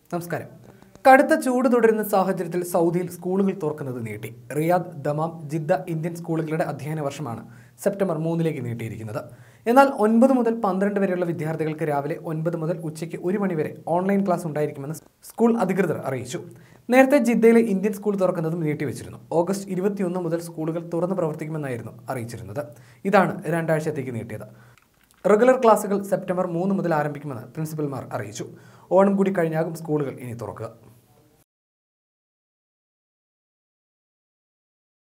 നമസ്കാരം കടുത്ത ചൂട് തുടരുന്ന സാഹചര്യത്തിൽ സൗദിയിൽ സ്കൂളുകൾ തുറക്കുന്നത് നീട്ടി റിയാദ് ദമാം ജിദ്ദ ഇന്ത്യൻ സ്കൂളുകളുടെ അധ്യയന വർഷമാണ് സെപ്റ്റംബർ മൂന്നിലേക്ക് നീട്ടിയിരിക്കുന്നത് എന്നാൽ ഒൻപത് മുതൽ പന്ത്രണ്ട് വരെയുള്ള വിദ്യാർത്ഥികൾക്ക് രാവിലെ ഒൻപത് മുതൽ ഉച്ചയ്ക്ക് ഒരു മണി വരെ ഓൺലൈൻ ക്ലാസ് ഉണ്ടായിരിക്കുമെന്ന് സ്കൂൾ അധികൃതർ അറിയിച്ചു നേരത്തെ ജിദ്ദയിലെ ഇന്ത്യൻ സ്കൂൾ തുറക്കുന്നതും നീട്ടിവെച്ചിരുന്നു ഓഗസ്റ്റ് ഇരുപത്തിയൊന്ന് മുതൽ സ്കൂളുകൾ തുറന്ന് പ്രവർത്തിക്കുമെന്നായിരുന്നു അറിയിച്ചിരുന്നത് ഇതാണ് രണ്ടാഴ്ചത്തേക്ക് നീട്ടിയത് റെഗുലർ ക്ലാസുകൾ സെപ്റ്റംബർ മൂന്ന് മുതൽ ആരംഭിക്കുമെന്ന് പ്രിൻസിപ്പൽമാർ അറിയിച്ചു ഓണം കൂടി കഴിഞ്ഞാകും സ്കൂളുകൾ ഇനി തുറക്കുക